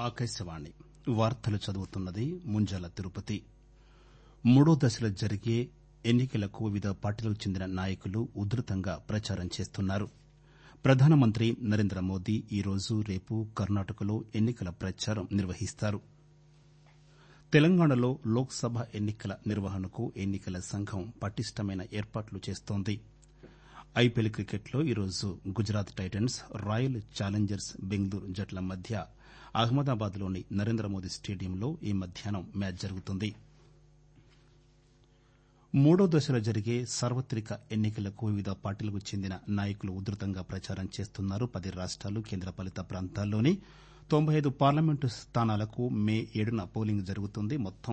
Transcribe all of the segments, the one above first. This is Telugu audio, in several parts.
ఆకాశవాణి వార్తలు చదువుతున్నది ముంజాల తిరుపతి మూడో దశలో జరిగే ఎన్నికలకు వివిధ పార్టీలకు చెందిన నాయకులు ఉధృతంగా ప్రచారం చేస్తున్నారు ప్రధానమంత్రి నరేంద్ర మోదీ ఈరోజు రేపు కర్నాటకలో ఎన్నికల ప్రచారం నిర్వహిస్తారు తెలంగాణలో లోక్ సభ ఎన్నికల నిర్వహణకు ఎన్నికల సంఘం పటిష్టమైన ఏర్పాట్లు చేస్తోంది ఐపీఎల్ క్రికెట్లో ఈరోజు Gujarat Titans Royal Challengers Bengaluru జట్ల మధ్య అహ్మదాబాద్లోని నరేంద్రమోదీ స్టేడియంలో ఈ మధ్యాహ్నం మ్యాచ్ జరుగుతుంది మూడో దశలో జరిగే సార్వత్రిక ఎన్నికలకు వివిధ పార్టీలకు చెందిన నాయకులు ఉధృతంగా ప్రచారం చేస్తున్నారు పది రాష్టాలు కేంద్రపాలిత ప్రాంతాల్లోని తొంభై ఐదు పార్లమెంటు స్థానాలకు మే ఏడున పోలింగ్ జరుగుతుంది మొత్తం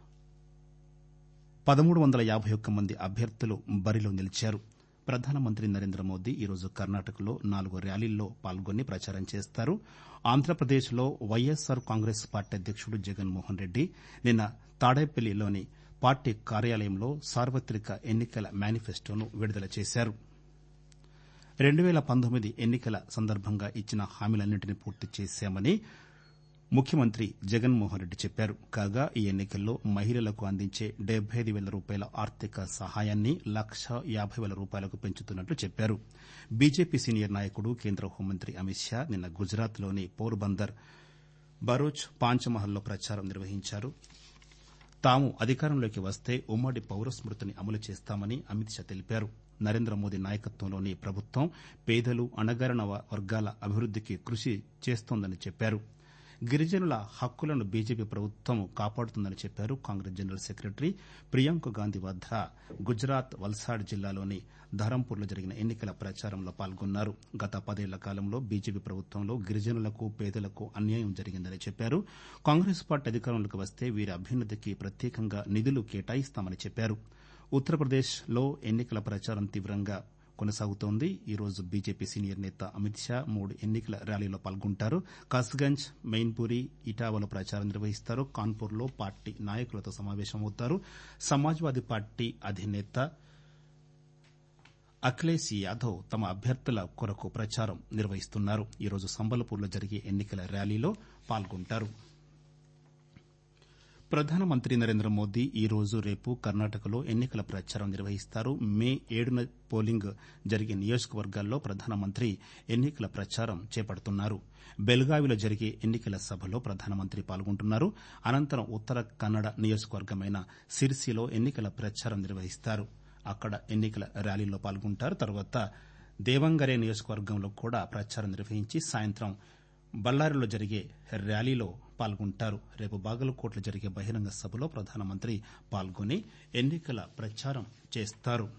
పదమూడు వందల యాబై ఒక్క మంది అభ్యర్థులు బరిలో నిలిచారు ప్రధానమంత్రి నరేంద్ర మోదీ ఈరోజు కర్నాటకలో నాలుగు ర్యాలీల్లో పాల్గొని ప్రచారం చేస్తారు ఆంధ్రప్రదేశ్లో వైఎస్సార్ కాంగ్రెస్ పార్టీ అధ్యకుడు జగన్మోహన్ రెడ్డి నిన్న తాడేపల్లిలోని పార్టీ కార్యాలయంలో సార్వత్రిక ఎన్నికల మేనిఫెస్టోను విడుదల చేశారు రెండు పేల పంతొమ్మిది ఎన్నికల సందర్భంగా ఇచ్చిన హామీలన్నింటినీ పూర్తి చేశామని ముఖ్యమంత్రి జగన్మోహన్ రెడ్డి చెప్పారు కాగా ఈ ఎన్నికల్లో మహిళలకు అందించే డెబ్బై ఐదు పేల రూపాయల ఆర్థిక సహాయాన్ని లక్షా యాబై పేల రూపాయలకు పెంచుతున్నట్లు చెప్పారు బీజేపీ సీనియర్ నాయకుడు కేంద్ర హోంమంత్రి అమిత్ షా నిన్న గుజరాత్లోని పోర్బందర్ బరూచ్ పాంచమహల్లో ప్రచారం నిర్వహించారు తాము అధికారంలోకి వస్తే ఉమ్మడి పౌర స్మృతిని అమలు చేస్తామని అమిత్ షా తెలిపారు నరేంద్ర మోదీ నాయకత్వంలోని ప్రభుత్వం పేదలు అణగారిన వర్గాల అభివృద్దికి కృషి చేస్తోందని చెప్పారు గిరిజనుల హక్కులను బీజేపీ ప్రభుత్వం కాపాడుతుందని చెప్పారు Congress general secretary Priyanka Gandhi వద్ద గుజరాత్ వల్సాడ్ జిల్లాలోని ధరంపూర్లో జరిగిన ఎన్నికల ప్రచారంలో పాల్గొన్నారు గత పదేళ్ల కాలంలో బీజేపీ ప్రభుత్వంలో గిరిజనులకు పేదలకు అన్యాయం జరిగిందని చెప్పారు కాంగ్రెస్ పార్టీ అధికారంలోకి వస్తే వీరి అభ్యున్నతికి ప్రత్యేకంగా నిధులు కేటాయిస్తామని చెప్పారు ఉత్తరప్రదేశ్లో ఎన్నికల ప్రచారం తీవ్రంగా కొనసాగుతోంది ఈరోజు బీజేపీ సీనియర్ నేత అమిత్ షా మూడు ఎన్నికల ర్యాలీలో పాల్గొంటారు కస్గంజ్ మెయిన్పురి ఇటావాలో ప్రచారం నిర్వహిస్తారు కాన్పూర్లో పార్టీ నాయకులతో సమావేశమవుతారు సమాజ్వాదీ పార్టీ అధినేత అఖిలేష్ యాదవ్ తమ అభ్యర్థుల కొరకు ప్రచారం నిర్వహిస్తున్నారు ఈరోజు సంబల్పూర్లో జరిగే ఎన్నికల ర్యాలీలో పాల్గొంటారు ప్రధానమంత్రి నరేంద్ర మోదీ ఈరోజు రేపు కర్నాటకలో ఎన్నికల ప్రచారం నిర్వహిస్తారు మే ఏడున పోలింగ్ జరిగే నియోజకవర్గాల్లో ప్రధానమంత్రి ఎన్నికల ప్రచారం చేపడుతున్నారు బెల్గావిలో జరిగే ఎన్నికల సభలో ప్రధానమంత్రి పాల్గొంటున్నారు అనంతరం ఉత్తర కన్నడ నియోజకవర్గమైన సిర్సిలో ఎన్నికల ప్రచారం నిర్వహిస్తారు అక్కడ ఎన్నికల ర్యాలీలో పాల్గొంటారు తర్వాత దేవంగరే నియోజకవర్గంలో కూడా ప్రచారం నిర్వహించి సాయంత్రం బళ్లారిలో జరిగే ర్యాలీలో పాల్గొంటారు రేపు బాగలకోట్లో జరిగే బహిరంగ సభలో ప్రధానమంత్రి పాల్గొని ఎన్నికల ప్రచారం చేస్తారు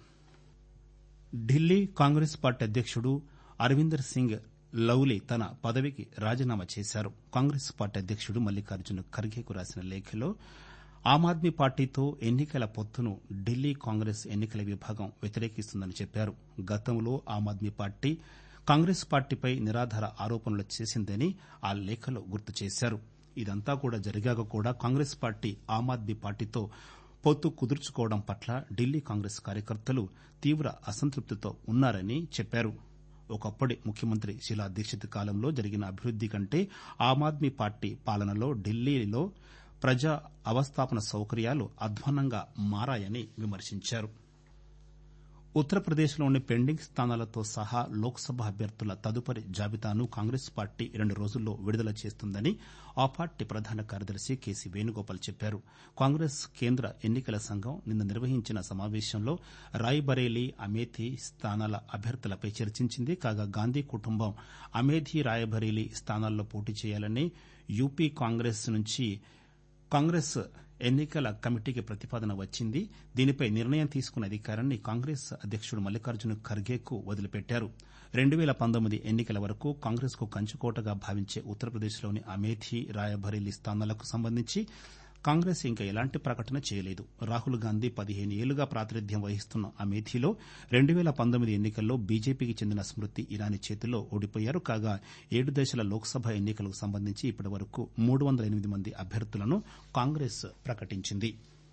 ఢిల్లీ కాంగ్రెస్ పార్టీ అధ్యకుడు అరవిందర్ సింగ్ లౌలీ తన పదవికి రాజీనామా చేశారు కాంగ్రెస్ పార్టీ అధ్యకుడు మల్లికార్జున ఖర్గేకు రాసిన లేఖలో ఆమ్ ఆద్మీ పార్టీతో ఎన్నికల పొత్తును ఢిల్లీ కాంగ్రెస్ ఎన్నికల విభాగం వ్యతిరేకిస్తుందని చెప్పారు గతంలో ఆమ్ ఆద్మీ పార్టీ కాంగ్రెస్ పార్టీపై నిరాధార ఆరోపణలు చేసిందని ఆ లేఖలో గుర్తు చేశారు ఇదంతా కూడా జరిగాక కూడా కాంగ్రెస్ పార్టీ ఆమ్ ఆద్మీ పార్టీతో పొత్తు కుదుర్చుకోవడం పట్ల ఢిల్లీ కాంగ్రెస్ కార్యకర్తలు తీవ్ర అసంతృప్తితో ఉన్నారని చెప్పారు ఒకప్పటి ముఖ్యమంత్రి శీలా దీక్షిత్ కాలంలో జరిగిన అభివృద్ది కంటే ఆమ్ ఆద్మీ పార్టీ పాలనలో ఢిల్లీలో ప్రజా అవస్థాపన సౌకర్యాలు అధ్వాన్నంగా మారాయని విమర్శించారు ఉత్తరప్రదేశ్లోని పెండింగ్ స్థానాలతో సహా లోక్సభ అభ్యర్థుల తదుపరి జాబితాను కాంగ్రెస్ పార్టీ రెండు రోజుల్లో విడుదల చేస్తుందని ఆ పార్టీ ప్రధాన కార్యదర్శి కేసీ వేణుగోపాల్ చెప్పారు కాంగ్రెస్ కేంద్ర ఎన్నికల సంఘం నిన్న నిర్వహించిన సమావేశంలో రాయ్బరేలీ అమేథీ స్థానాల అభ్యర్థులపై చర్చించింది కాగా గాంధీ కుటుంబం అమేథీ రాయ్బరేలీ స్థానాల్లో పోటీ చేయాలని యూపీ కాంగ్రెస్ నుంచి కాంగ్రెస్ ఎన్నికల కమిటీకి ప్రతిపాదన వచ్చింది దీనిపై నిర్ణయం తీసుకునే అధికారాన్ని కాంగ్రెస్ అధ్యకుడు మల్లికార్జున ఖర్గేకు వదిలిపెట్టారు రెండు పేల పంతొమ్మిది ఎన్నికల వరకు కాంగ్రెస్ కు కంచుకోటగా భావించే ఉత్తరప్రదేశ్లోని అమేథీ రాయబరేలీ స్థానాలకు సంబంధించి కాంగ్రెస్ ఇంకా ఎలాంటి ప్రకటన చేయలేదు రాహుల్ గాంధీ పదిహేను ఏళ్లుగా ప్రాతినిధ్యం వహిస్తున్న అమేథీలో రెండు పేల పంతొమ్మిది ఎన్నికల్లో బీజేపీకి చెందిన స్మృతి ఇరానీ చేతిలో ఓడిపోయారు కాగా ఏడు దశల లోక్సభ ఎన్నికలకు సంబంధించి ఇప్పటి వరకు మూడు వందల ఎనిమిది మంది అభ్యర్థులను కాంగ్రెస్ ప్రకటించింది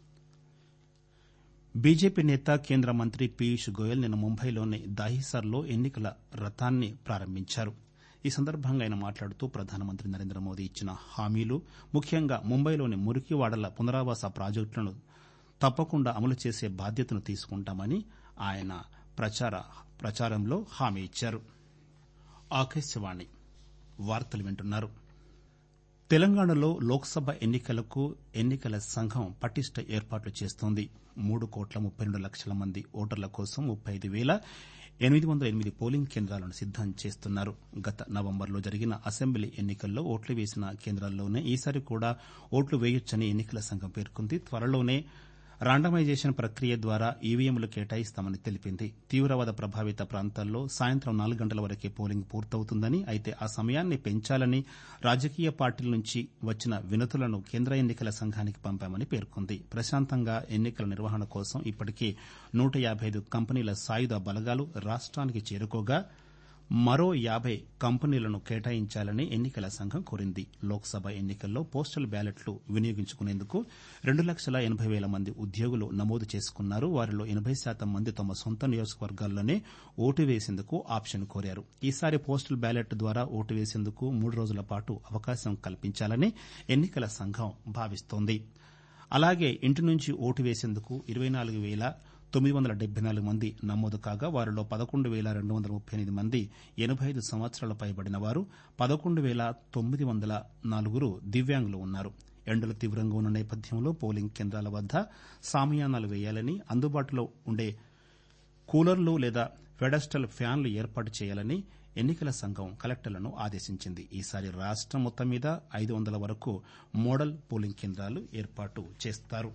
బీజేపీ నేత కేంద్ర మంత్రి పీయూష్ గోయల్ నిన్న ముంబైలోని దాహిసర్లో ఎన్నికల రథాన్ని ప్రారంభించారు ఈ సందర్భంగా ఆయన మాట్లాడుతూ ప్రధానమంత్రి నరేంద్ర మోదీ ఇచ్చిన హామీలు ముఖ్యంగా ముంబైలోని మురికివాడల పునరావాస ప్రాజెక్టులను తప్పకుండా అమలు చేసే బాధ్యతను తీసుకుంటామని ఆయన ప్రచారంలో హామీ ఇచ్చారు ఆకాశవాణి వార్తలు వింటున్నారు తెలంగాణలో లోక్సభ ఎన్నికలకు ఎన్నికల సంఘం పటిష్ట ఏర్పాట్లు చేస్తోంది మూడు కోట్ల ముప్పై రెండు లక్షల మంది ఓటర్ల కోసం ముప్పై ఐదు వేల ఎనిమిది వందల ఎనిమిది పోలింగ్ కేంద్రాలను సిద్దం చేస్తున్నారు గత నవంబర్లో జరిగిన అసెంబ్లీ ఎన్నికల్లో ఓట్లు వేసిన కేంద్రాల్లోనే ఈసారి కూడా ఓట్లు వేయొచ్చని ఎన్నికల సంఘం పేర్కొంది త్వరలోనే రాండమైజేషన్ ప్రక్రియ ద్వారా ఈవీఎంలు కేటాయిస్తామని తెలిపింది తీవ్రవాద ప్రభావిత ప్రాంతాల్లో సాయంత్రం నాలుగు గంటల వరకే పోలింగ్ పూర్తవుతుందని అయితే ఆ సమయాన్ని పెంచాలని రాజకీయ పార్టీల నుంచి వచ్చిన వినతులను కేంద్ర ఎన్నికల సంఘానికి పంపామని పేర్కొంది ప్రశాంతంగా ఎన్నికల నిర్వహణ కోసం ఇప్పటికే నూట యాబై ఐదు కంపెనీల సాయుధ బలగాలు రాష్ట్రానికి చేరుకోగా మరో యాబై కంపెనీలను కేటాయించాలని ఎన్నికల సంఘం కోరింది లోక్సభ ఎన్నికల్లో పోస్టల్ బ్యాలెట్లు వినియోగించుకునేందుకు రెండు లక్షల ఎనబై వేల మంది ఉద్యోగులు నమోదు చేసుకున్నారు వారిలో ఎనబై శాతం మంది తమ సొంత నియోజకవర్గాల్లోనే ఓటు వేసేందుకు ఆప్షన్ కోరారు ఈసారి పోస్టల్ బ్యాలెట్ ద్వారా ఓటు వేసేందుకు మూడు రోజుల పాటు అవకాశం కల్పించాలని ఎన్నికల సంఘం భావిస్తోంది అలాగే ఇంటి నుంచి ఓటు వేసేందుకు ఇరవై నాలుగు వేల తొమ్మిది వందల డెబ్బై నాలుగు మంది నమోదు కాగా వారిలో పదకొండు వేల రెండు వందల ముప్పై ఎనిమిది మంది ఎనబై ఐదు సంవత్సరాల పైబడిన వారు పదకొండు వేల తొమ్మిది వందల నలుగురు దివ్యాంగులు ఉన్నారు ఎండలు తీవ్రంగా ఉన్న నేపథ్యంలో పోలింగ్ కేంద్రాల వద్ద సామయానాలు వేయాలని అందుబాటులో ఉండే కూలర్లు లేదా ఫెడస్టల్ ఫ్యాన్లు ఏర్పాటు చేయాలని ఎన్నికల సంఘం కలెక్టర్లను ఆదేశించింది ఈసారి రాష్టం మొత్తం మీద ఐదు వందల వరకు మోడల్ పోలింగ్ కేంద్రాలు ఏర్పాటు చేస్తారు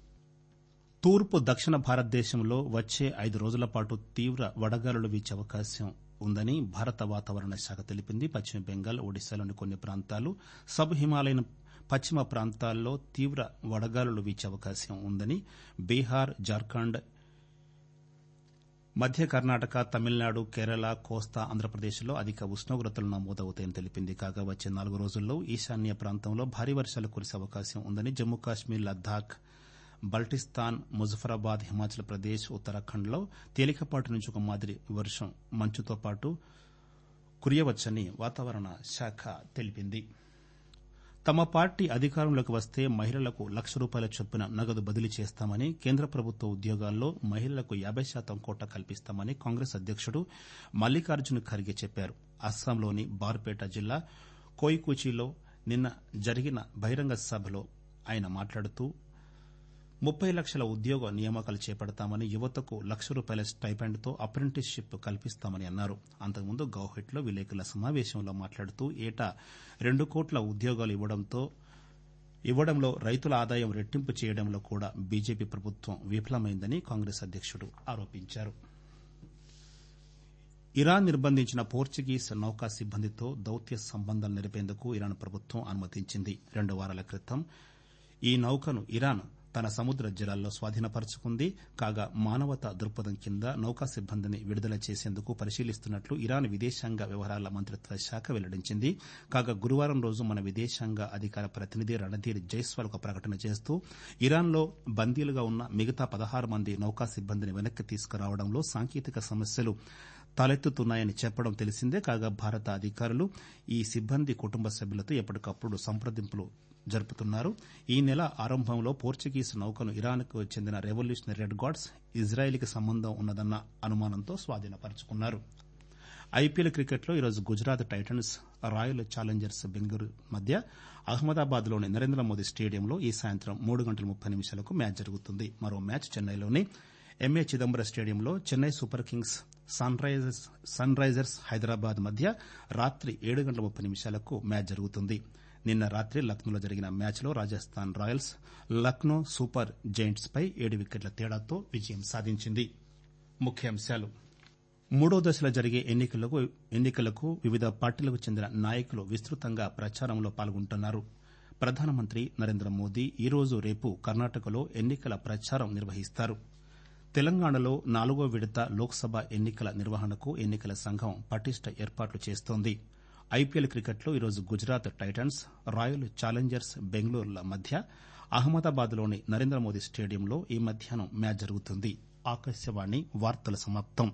తూర్పు దక్షిణ భారతదేశంలో వచ్చే ఐదు రోజుల పాటు తీవ్ర వడగాలులు వీచే అవకాశం ఉందని భారత వాతావరణ శాఖ తెలిపింది పశ్చిమ బెంగాల్ ఒడిశాలోని కొన్ని ప్రాంతాలు సబ్ హిమాలయన్ పశ్చిమ ప్రాంతాల్లో తీవ్ర వడగాలులు వీచే అవకాశం ఉందని బీహార్ జార్ఖండ్ మధ్య కర్ణాటక తమిళనాడు కేరళ కోస్తా ఆంధ్రప్రదేశ్లో అధిక ఉష్ణోగ్రతలు నమోదవుతాయని తెలిపింది కాగా వచ్చే నాలుగు రోజుల్లో ఈశాన్య ప్రాంతంలో భారీ వర్షాలు కురిసే అవకాశం ఉందని జమ్మూ కాశ్మీర్ లద్దాఖ్ బల్టిస్తాన్ ముజఫరాబాద్ హిమాచల్ ప్రదేశ్ ఉత్తరాఖండ్లో తేలికపాటి నుంచి ఒక మాదిరి వర్షం మంచుతో పాటు కురియవచ్చని వాతావరణ శాఖ తెలిపింది తమ పార్టీ అధికారంలోకి వస్తే మహిళలకు లక్ష రూపాయల చొప్పున నగదు బదిలీ చేస్తామని కేంద్ర ప్రభుత్వ ఉద్యోగాల్లో మహిళలకు యాబై శాతం కోట కల్పిస్తామని కాంగ్రెస్ అధ్యకుడు మల్లికార్జున ఖర్గే చెప్పారు అస్సాంలోని బార్పేట జిల్లా కోయికూచిలో నిన్న జరిగిన బహిరంగ సభలో ఆయన మాట్లాడుతూ ముప్పై లక్షల ఉద్యోగ నియామకాలు చేపడతామని యువతకు లక్ష రూపాయల స్టైపెండ్తో అప్రెంటిస్షిప్ కల్పిస్తామని అన్నారు అంతకుముందు గౌహటిలో విలేకరుల సమావేశంలో మాట్లాడుతూ ఏటా రెండు కోట్ల ఉద్యోగాలు ఇవ్వడంతో ఇవ్వడంలో రైతుల ఆదాయం రెట్టింపు చేయడంలో కూడా బీజేపీ ప్రభుత్వం విఫలమైందని కాంగ్రెస్ అధ్యకుడు ఆరోపించారు ఇరాన్ నిర్బంధించిన పోర్చుగీస్ నౌకా సిబ్బందితో దౌత్య సంబంధాలు నిలిపేందుకు ఇరాన్ ప్రభుత్వం అనుమతించింది రెండు వారాల క్రితం ఈ నౌకను ఇరాన్ తన సముద్ర జలాల్లో స్వాధీనపరుచుకుంది కాగా మానవతా దృక్పథం కింద నౌకా సిబ్బందిని విడుదల చేసేందుకు పరిశీలిస్తున్నట్లు ఇరాన్ విదేశాంగ వ్యవహారాల మంత్రిత్వ శాఖ వెల్లడించింది కాగా గురువారం రోజు మన విదేశాంగ అధికార ప్రతినిధి రణధీర్ జైస్వాల్ ఒక ప్రకటన చేస్తూ ఇరాన్లో బందీలుగా ఉన్న మిగతా పదహారు మంది నౌకా సిబ్బందిని వెనక్కి తీసుకురావడంలో సాంకేతిక సమస్యలు తలెత్తుతున్నాయని చెప్పడం తెలిసిందే కాగా భారత అధికారులు ఈ సిబ్బంది కుటుంబ సభ్యులతో ఎప్పటికప్పుడు సంప్రదింపులు జరుపుతున్నారు ఈ నెల ఆరంభంలో పోర్చుగీస్ నౌకను ఇరాన్కు చెందిన రెవల్యూషనరీ రెడ్ గార్డ్స్ ఇజ్రాయెల్కి సంబంధం ఉన్నదన్న అనుమానంతో స్వాధీనపరుచుకున్నారు ఐపీఎల్ క్రికెట్లో ఈరోజు Gujarat Titans Royal Challengers Bengaluru మధ్య అహ్మదాబాద్లోని నరేంద్ర మోదీ స్టేడియంలో ఈ సాయంత్రం మూడు గంటల ముప్పై నిమిషాలకు మ్యాచ్ జరుగుతుంది మరో మ్యాచ్ చెన్నైలోని ఎంఏ చిదంబరం స్టేడియంలో Chennai Super Kings Sunrisers Hyderabad మధ్య రాత్రి ఏడు గంటల ముప్పై నిమిషాలకు మ్యాచ్ జరుగుతుంది నిన్న రాత్రి లక్నోలో జరిగిన మ్యాచ్లో Rajasthan Royals Lucknow Super Giants పై ఏడు వికెట్ల తేడాతో విజయం సాధించింది ముఖ్యాంశాలు మూడో దశలో జరిగే ఎన్నికలకు వివిధ పార్టీలకు చెందిన నాయకులు విస్తృతంగా ప్రచారంలో పాల్గొంటున్నారు ప్రధానమంత్రి నరేంద్ర మోదీ ఈరోజు రేపు కర్ణాటకలో ఎన్నికల ప్రచారం నిర్వహిస్తారు తెలంగాణలో నాలుగో విడత లోక్సభ ఎన్నికల నిర్వహణకు ఎన్నికల సంఘం పటిష్ట ఏర్పాట్లు చేస్తోంది ఐపీఎల్ క్రికెట్లో ఈరోజు గుజరాత్ టైటన్స్ రాయల్ ఛాలెంజర్స్ బెంగళూరుల మధ్య అహ్మదాబాద్లోని నరేంద్ర మోదీ స్టేడియంలో ఈ మధ్యాహ్నం మ్యాచ్ జరుగుతుంది ఆకాశవాణి వార్తల సమాప్తం